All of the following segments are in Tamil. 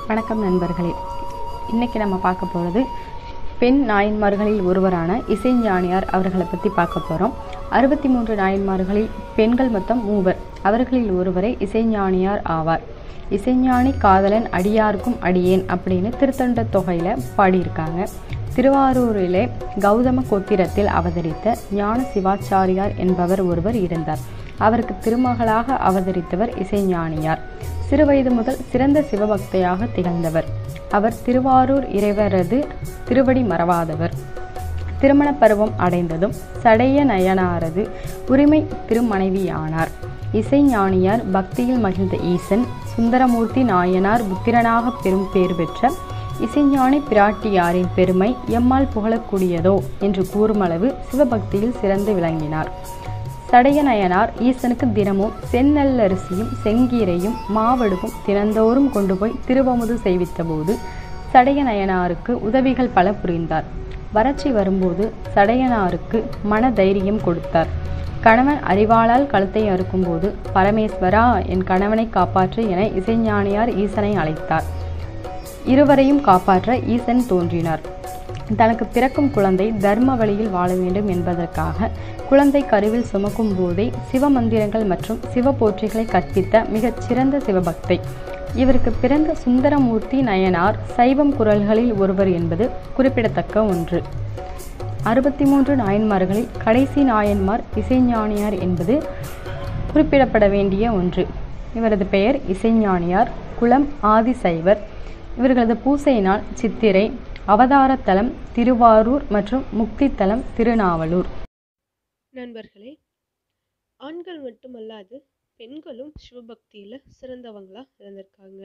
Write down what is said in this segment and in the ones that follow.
வணக்கம் நண்பர்களே இன்னைக்கு நம்ம பார்க்க போகிறது பெண் நாயன்மார்களில் ஒருவரான இசைஞானியார் அவர்களை பற்றி பார்க்க போகிறோம் அறுபத்தி மூன்று நாயன்மார்களில் பெண்கள் மொத்தம் மூவர் அவர்களில் ஒருவரே இசைஞானியார் ஆவார் இசைஞானி காதலன் அடியார்க்கும் அடியேன் அப்படின்னு திருத்தண்ட தொகையில் பாடியிருக்காங்க திருவாரூரிலே கௌதம கோத்திரத்தில் அவதரித்த ஞான சிவாச்சாரியார் என்பவர் ஒருவர் இருந்தார் அவருக்கு திருமகளாக அவதரித்தவர் இசைஞானியார் சிறுவயது முதல் சிறந்த சிவபக்தையாக திகழ்ந்தவர் அவர் திருவாரூர் இறைவரது திருவடி மறவாதவர் திருமண பருவம் அடைந்ததும் சடைய நயனாரது உரிமை திருமனைவியானார் இசைஞானியார் பக்தியில் மகிழ்ந்த ஈசன் சுந்தரமூர்த்தி நாயனார் புத்திரனாக பெரும் பேறு பெற்ற இசைஞானி பிராட்டியாரின் பெருமை எம்மால் புகழக்கூடியதோ என்று கூறுமளவு சிவபக்தியில் சிறந்து விளங்கினார் சடையநயனார் ஈசனுக்கு தினமும் செந்நெல்லரிசியும் செங்கீரையும் மாவடுவும் தினந்தோறும் கொண்டு போய் திருவமுது செய்வித்தபோது சடையநயனாருக்கு உதவிகள் பல புரிந்தார் வறட்சி வரும்போது சடையனாருக்கு மன தைரியம் கொடுத்தார் கணவன் அறிவாளால் கழுத்தை அறுக்கும்போது பரமேஸ்வரா என் கணவனை காப்பாற்று என இசைஞானியார் ஈசனை அழைத்தார் இருவரையும் காப்பாற்ற ஈசன் தோன்றினார் தனக்கு பிறக்கும் குழந்தை தர்ம வழியில் வாழ வேண்டும் என்பதற்காக குழந்தை கருவில் சுமக்கும் போதே சிவமந்திரங்கள் மற்றும் சிவ போற்றிகளை கற்பித்த மிகச் சிறந்த சிவபக்தை இவருக்கு பிறந்த சுந்தரமூர்த்தி நயனார் சைவம் குரல்களில் ஒருவர் என்பது குறிப்பிடத்தக்க ஒன்று அறுபத்தி மூன்று நாயன்மார்களில் கடைசி நாயன்மார் இசைஞானியார் என்பது குறிப்பிடப்பட வேண்டிய ஒன்று இவரது பெயர் இசைஞானியார் குலம் ஆதிசைவர் இவர்களது பூசை நாள் சித்திரை அவதாரத்தலம் திருவாரூர் மற்றும் முக்தித்தலம் திருநாவலூர் நண்பர்களே ஆண்கள் மட்டுமல்லாது பெண்களும் சிவபக்தியில் சிறந்தவங்களா இருந்திருக்காங்க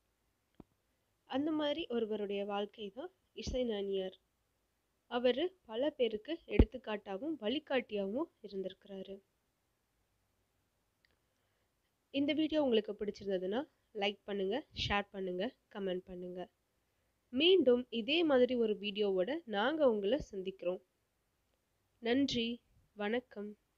அந்த மாதிரி ஒருவருடைய வாழ்க்கை தான் இசைஞானியார் அவர் பல பேருக்கு எடுத்துக்காட்டாகவும் வழிகாட்டியாகவும் இருந்திருக்கிறாரு இந்த வீடியோ உங்களுக்கு பிடிச்சிருந்ததுன்னா லைக் பண்ணுங்க ஷேர் பண்ணுங்க கமெண்ட் பண்ணுங்க மீண்டும் இதே மாதிரி ஒரு வீடியோவோட நாங்கள் உங்களை சந்திக்கிறோம் நன்றி வணக்கம்